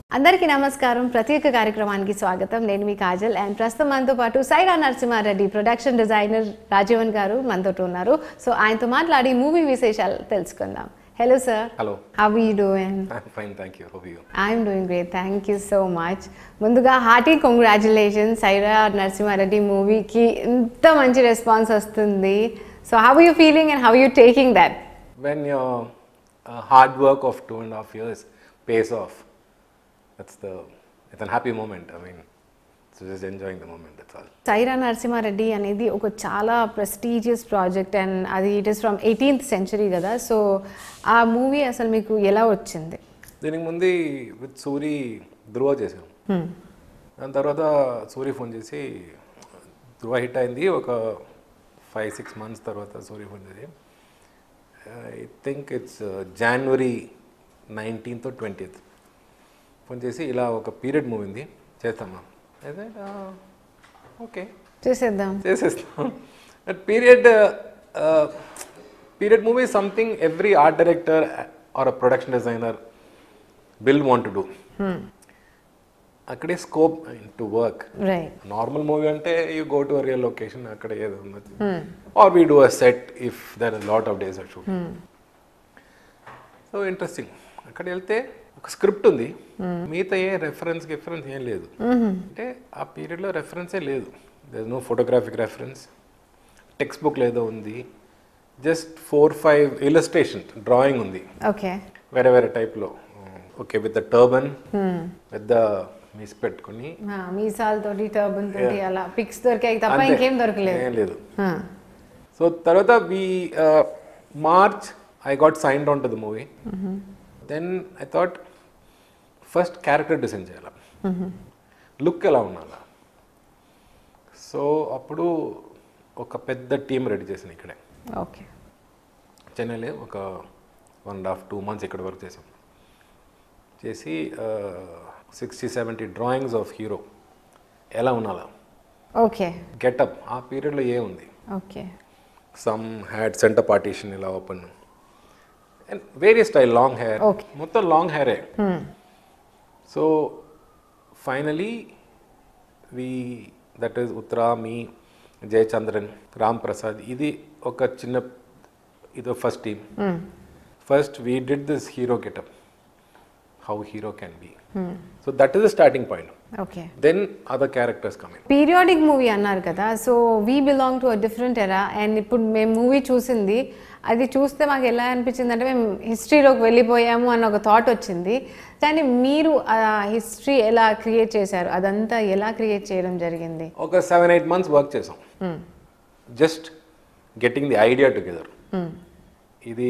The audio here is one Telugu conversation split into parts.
అందరికీ నమస్కారం ప్రత్యేక కార్యక్రమానికి స్వాగతం నేను మీ కాజల్ అండ్ ప్రస్తుతం మనతో పాటు సైరా నరసింహారెడ్డి ప్రొడక్షన్ డిజైనర్ రాజీవన్ గారు మనతో ఉన్నారు సో ఆయనతో మాట్లాడి మూవీ విశేషాలు తెలుసుకుందాం hello sir hello how you doing I'm fine thank you hope you I'm doing great thank you so much ముందుగా హార్టీ కంగ్రాచులేషన్ సైరా నరసింహారెడ్డి మూవీకి ఇంత మంచి రెస్పాన్స్ వస్తుంది so how you feeling and how you taking that when your hard work of two and half years pays off that's the it's an happy moment I mean so just enjoying the moment that's all Sye Raa Narasimha Reddy అనేది ఒక చాలా ప్రెస్టీజియస్ ప్రాజెక్ట్ అండ్ అది it is from eighteenth century కదా సో ఆ మూవీ అసలు మీకు ఎలా వచ్చింది దీనికి ముందు విత్ సూరి ధృవ చేసాం దాని తర్వాత సూరి ఫోన్ చేసి ధృవ హిట్ అయింది ఒక ఫైవ్ సిక్స్ మంత్స్ తర్వాత సూరి ఫోన్ చేసి I think it's January nineteenth twentieth phone చేసి ఇలా ఒక పీరియడ్ మూవీ ఉంది చేస్తామా అయితే ఓకే చూసేద్దాం చేసేస్తాం but period period movie something every art director or a production designer will want to do అక్కడే scope to work right normal movie అంటే you go to real location అక్కడ ఏదో ఉన్నది or we do a set if there lot of days shoot so interesting అక్కడ వెళ్తే ఒక స్క్రిప్ట్ ఉంది మిగతా ఏ రెఫరెన్స్ గిఫరెన్స్ ఏం లేదు అంటే ఆ పీరియడ్లో రెఫరెన్సే లేదు there no photographic reference text book లేదో ఉంది just four five illustration drawing ఉంది ఓకే వేరే వేరే టైప్లో ఓకే విత్ ద టర్బన్ పెద్ద మిస్ పెట్టుకుని మీసాలతోటి టర్బన్ తోటి అలా పిక్స్ దొరికాయి తప్ప అంతే. ఇంకేం దొరకలేదు ఏం లేదు Huh. సో తర్వాత we March I got signed on to the movie then I thought first character design చేయాలి లుక్ ఎలా ఉండాలి సో అప్పుడు ఒక పెద్ద టీం రెడీ చేసాను ఇక్కడే ఓకే చెన్నైలో ఒక one and half two months ఇక్కడ వర్క్ చేసాం చేసి sixty seventy drawings of hero ఎలా ఉండాలా ఓకే గెటప్ ఆ పీరియడ్లో ఏ ఉంది okay some had centre partition ఇలా open and various style long hair Okay. మొత్తం లాంగ్ హెయిరే so finally we that is Uthara me Jayachandran Ram Prasad ఇది ఒక చిన్న ఇది first team first we did this hero getup how hero can be so that is the starting point okay then other characters come in periodic movie అన్నారు కదా so we belong to a different era and ఇప్పుడు మేము మూవీ చూసింది అది చూస్తే మాకు ఎలా అనిపించింది అంటే మేము హిస్టరీలోకి వెళ్ళిపోయాము అన్న ఒక థాట్ వచ్చింది కానీ మీరు ఆ హిస్టరీ ఎలా క్రియేట్ చేశారు అదంతా ఎలా క్రియేట్ చేయడం జరిగింది ఒక సెవెన్ ఎయిట్ మంత్స్ వర్క్ చేసాం just getting the idea together ఇది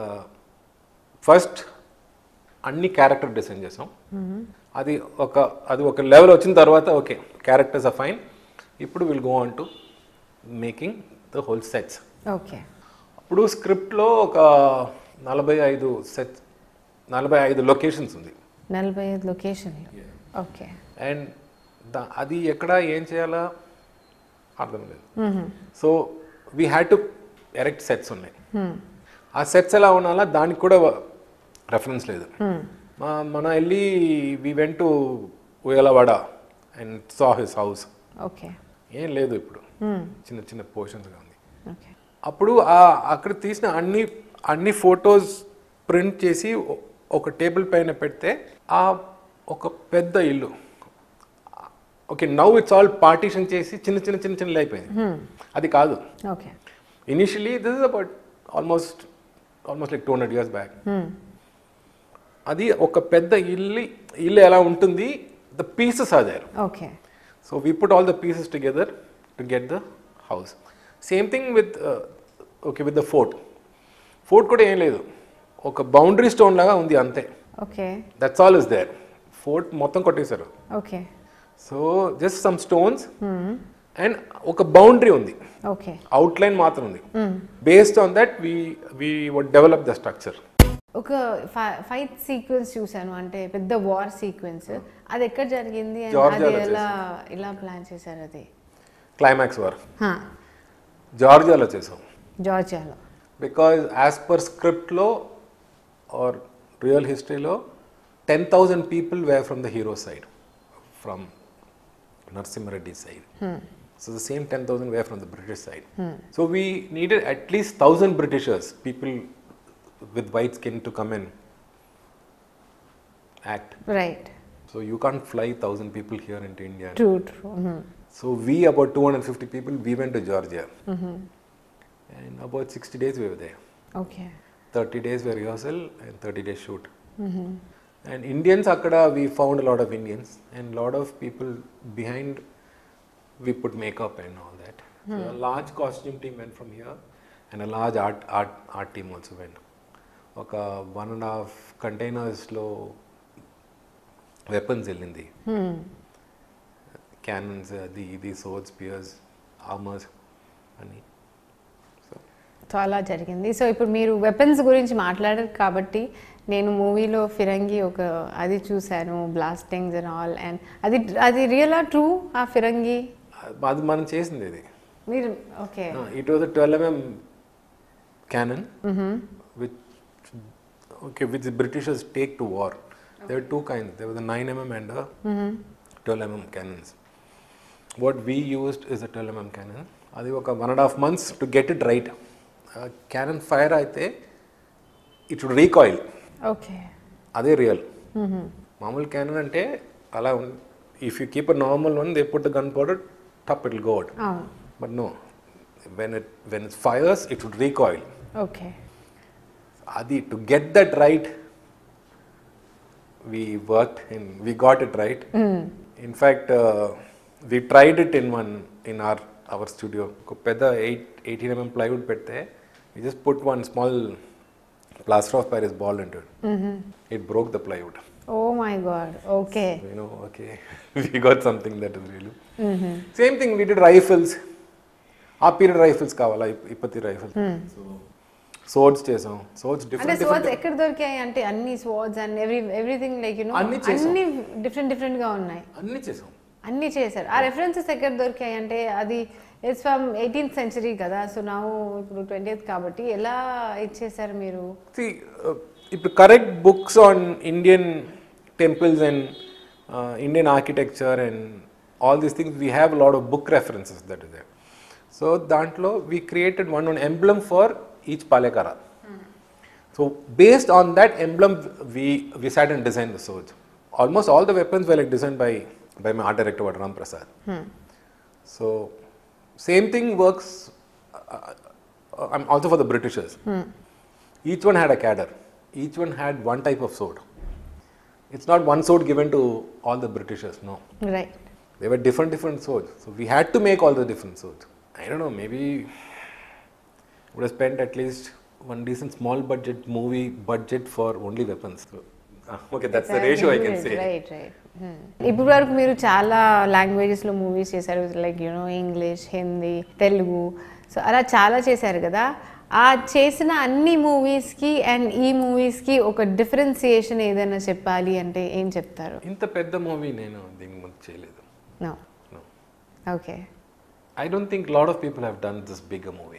ఫస్ట్ అన్ని క్యారెక్టర్ డిజైన్ చేసాం అది ఒక అది ఒక లెవెల్ వచ్చిన తర్వాత ఓకే క్యారెక్టర్స్ ఆర్ ఫైన్ ఇప్పుడు will go on to making the whole sets okay అప్పుడు స్క్రిప్ట్లో ఒక నలభై ఐదు సెట్స్ నలభై ఐదు లొకేషన్స్ ఉంది నలభై ఐదు లొకేషన్ ఓకే అండ్ దా అది ఎక్కడ ఏం చేయాలా అర్థం లేదు so we had to erect sets ఉన్నాయి ఆ సెట్స్ ఎలా ఉండాలా దానికి కూడా రెఫరెన్స్ లేదు మా మన వెళ్ళి we went to Uyyalawada and saw his house okay ఏం లేదు ఇప్పుడు చిన్న చిన్న పోర్షన్స్గా ఉంది ఓకే అప్పుడు ఆ అక్కడ తీసిన అన్ని అన్ని ఫొటోస్ ప్రింట్ చేసి ఒ- ఒక టేబుల్ పైన పెడితే ఆ ఒక పెద్ద ఇల్లు okay now it's all partition చేసి చిన్న చిన్న చిన్న చిన్న అయిపోయింది అది కాదు okay initially this is about almost almost like two hundred years back అది ఒక పెద్ద ఇల్లు ఇల్లు ఎలా ఉంటుంది the pieces are there okay so we put all the pieces together to get the house same thing with okay with the fort fort కూడా ఏం లేదు ఒక బౌండరీ స్టోన్ లాగా ఉంది అంతే okay that's all is there fort మొత్తం కొట్టేశారు okay so just some stones and ఒక బౌండరీ ఉంది ఓకే అవుట్లైన్ మాత్రం ఉంది based on that we we would develop the structure ఒక ఫైట్ సీక్వెన్స్ చూసాను అంటే పెద్ద వార్ సీక్వెన్స్ అది ఎక్కడ జరిగింది and జార్జియాలో అది ఎలా ఎలా ప్లాన్ చేశారు అది క్లైమాక్స్ వార్ హా, జార్జియాలో చేసాం జార్జియాలో బికాజ్ యాజ్ పర్ స్క్రిప్ట్లో ఆర్ రియల్ హిస్టరీలో 10,000 people were from the hero side, from Narsimha Reddy's side. So the same 10,000 were from the British side. So we needed at least 1,000 Britishers, people with white skin to come and act. Right So you can't fly 1,000 people here into India. True true So we, about 250 people, we went to Georgia. And about 60 days we were there. Okay 30 days were rehearsal and 30 days shoot. And Indians, akkada, we found a lot of Indians and a lot of people behind. We put makeup and all that. So a large costume team went from here, and a large art art art team also went. ఒక వన్ అండ్ హాఫ్ కంటైనర్స్లో వెపన్స్ వెళ్ళింది క్యానన్స్ అది ఇది సోర్స్ పియర్స్ ఆర్మర్స్ అని సో సో అలా జరిగింది సో ఇప్పుడు మీరు వెపన్స్ గురించి మాట్లాడారు కాబట్టి నేను మూవీలో ఫిరంగి ఒక అది చూశాను బ్లాస్టింగ్స్ అండ్ ఆల్ అండ్ అది అది రియలా ట్రూ ఆ ఫిరంగి అది మనం చేసింది ఇది మీరు okay it was twelve MM cannon which okay which Britishers take to war there two kinds there was nine MM and twelve MM cannons what we used is a twelve MM cannon అది ఒక one and half months to get it right cannon fire అయితే ఇట్ షుడ్ రీకాయిల్ ఓకే అదే రియల్ మామూలు క్యానన్ అంటే అలా if you keep a normal one they put the gun powder టప్ ఇట్ గో అవుట్ అవును But no, when it when it fires, it should recoil. Okay Adi, to get that right, we worked and we got it right. In fact, uh, we tried it in one in our our studio. ఒక పెద్ద ఎయిట్ ఎయిటీన్ ఎంఎం ప్లైవుడ్ పెడితే we just put one small plaster of Paris ball into it. It broke the plywood. Oh my God okay You know, okay, we got something that is really. Same thing, we did rifles. ఆ పీరియడ్ రైఫిల్స్ కావాలా ఇప్- ఇప్పటి రైఫిల్స్ సో సోర్డ్స్ చేసాం సోర్డ్స్ అంటే డిఫరెంట్ స్వర్డ్స్ ఎక్కడ దొరికాయి అంటే అన్ని swords and every everything like you know అన్ని చేసాం. అన్ని డిఫరెంట్ డిఫరెంట్ గా ఉన్నాయి అన్ని చేసాం అన్ని చేశారు ఆ రెఫరెన్సెస్ ఎక్కడ దొరికాయి అంటే అది ఇట్స్ ఫ్రమ్ ఎయిటీన్త్ సెంచరీ కదా సో నా ఇప్పుడు ట్వంటీయత్ కాబట్టి ఎలా ఇచ్చేసారు మీరు See, uh, ఇప్పుడు correct books on Indian temples and Indian architecture and all these things we have lot of book references that is so దాంట్లో we created one one emblem for each Palegar so based on that emblem we we sat and design the swords almost all the weapons were like design by by my art director వడ్ Ram Prasad So, same thing works uh, uh, um, also for the Britishers. Each one had a cadre. Each one had one type of sword. It's not one sword given to all the Britishers. No, right they were different, different swords. So we had to make all the different swords. I don't know. Maybe would have spent at least one decent small budget movie budget for only weapons. So, uh, okay, that's the ratio I can say. Right right ఇప్పుడు వరకు మీరు చాలా లాంగ్వేజెస్ లో మూవీస్ చేశారు like you know English Hindi Telugu so అలా చాలా చేశారు కదా ఆ చేసిన అన్ని మూవీస్ కి అండ్ ఈ మూవీస్ కి ఒక డిఫరెన్సియేషన్ ఏదైనా చెప్పాలి అంటే ఏం చెప్తారు ఇంత పెద్ద మూవీ నేను దీని ముందు చేయలేదు no No. Okay I don't think a lot of people have done this bigger movie.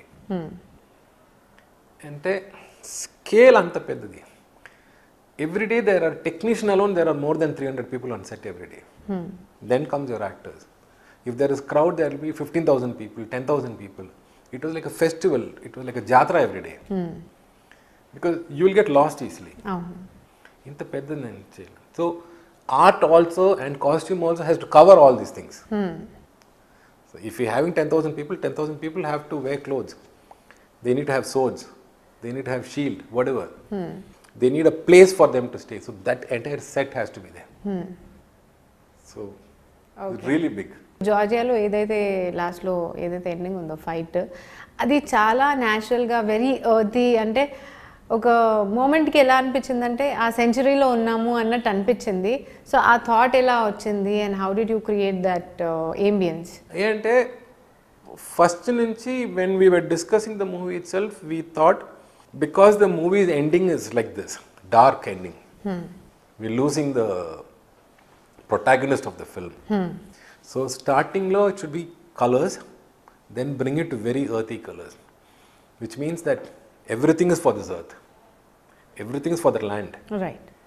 అంటే స్కేల్ అంత పెద్దది every day there are technician alone there are more than three hundred people on set every day then comes your actors if there is crowd there will be fifteen thousand people ten thousand people it was like a festival it was like a jatara every day because you will get lost easily అవును ఇంత పెద్దది నేను చేయలేదు so art also and costume also has to cover all these things so if you having ten thousand people ten thousand people have to wear clothes they need have swords they need have shield whatever they need a place for them to stay so that entire set has to be they so really big జార్జియాలో ఏదైతే లాస్ట్లో ఏదైతే ఎండింగ్ ఉందో ఫైట్ అది చాలా న్యాచురల్గా వెరీ ఎర్తీ అంటే ఒక మూమెంట్కి ఎలా అనిపించిందంటే ఆ సెంచరీలో ఉన్నాము అన్నట్టు అనిపించింది సో ఆ థాట్ ఎలా వచ్చింది and how did you create that ambience ఏంటంటే ఫస్ట్ నుంచి when we were discussing the movie itself we thought because the movie ending is like this dark ending we losing the protagonist of the film so స్టార్టింగ్లో it should be colours then bring it to very earthy colours which means that everything is for this earth everything is for the land right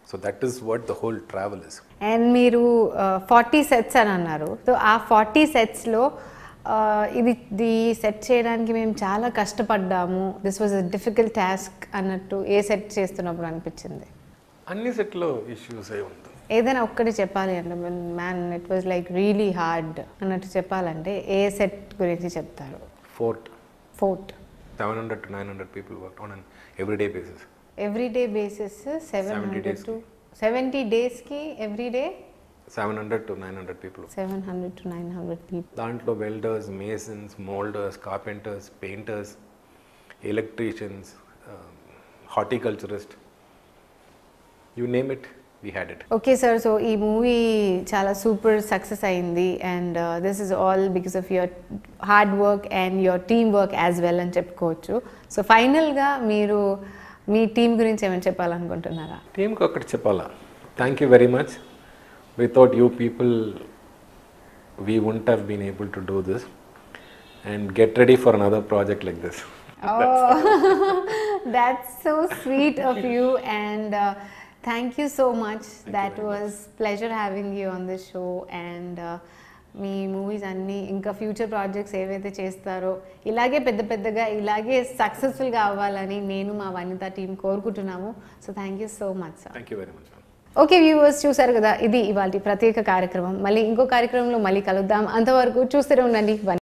so that is what the whole travel is and మీరు ఫార్టీ సెట్స్ అని అన్నారు సో ఆ ఫార్టీ సెట్స్లో ఇది ఇది సెట్ చేయడానికి మేము చాలా కష్టపడ్డాము this was a difficult task అన్నట్టు ఏ సెట్ చేస్తున్నప్పుడు అనిపించింది అన్ని సెట్లో ఇష్యూస్ అయి ఉంటుంది ఏదైనా ఒక్కటి చెప్పాలి అంటే man it was like really hard అన్నట్టు చెప్పాలంటే ఏ సెట్ గురించి చెప్తారు fort fort seven hundred to nine hundred people work on an everyday basis everyday basis seven 70 hundred days to seventy డేస్కి everyday seven hundred to nine hundred people seven hundred to nine hundred people దాంట్లో welders masons moulders carpenters painters electricians horticulturist you name it we had it okay sir so ఈ మూవీ చాలా సూపర్ సక్సెస్ అయింది and this is all because of your hard work and your team work as well అని చెప్పుకోవచ్చు సో ఫైనల్గా మీరు మీ టీం గురించి ఏమైనా చెప్పాలనుకుంటున్నారా టీంకి ఒకటి చెప్పాలా thank you very much without you people we won't have been able to do this and get ready for another project like this Oh, that's so sweet of you, and uh, thank you so much. that was pleasure having you on this show, and uh, మీ మూవీస్ అన్నీ ఇంకా ఫ్యూచర్ ప్రాజెక్ట్స్ ఏవైతే చేస్తారో ఇలాగే పెద్ద పెద్దగా ఇలాగే సక్సెస్ఫుల్గా అవ్వాలని నేను మా వనిత టీం కోరుకుంటున్నాము so thank you so much sir thank you very much okay viewers చూసారు కదా ఇది ఇవాళ ప్రత్యేక కార్యక్రమం మళ్ళీ ఇంకో కార్యక్రమంలో మళ్ళీ కలుద్దాం అంతవరకు చూస్తూనే ఉండండి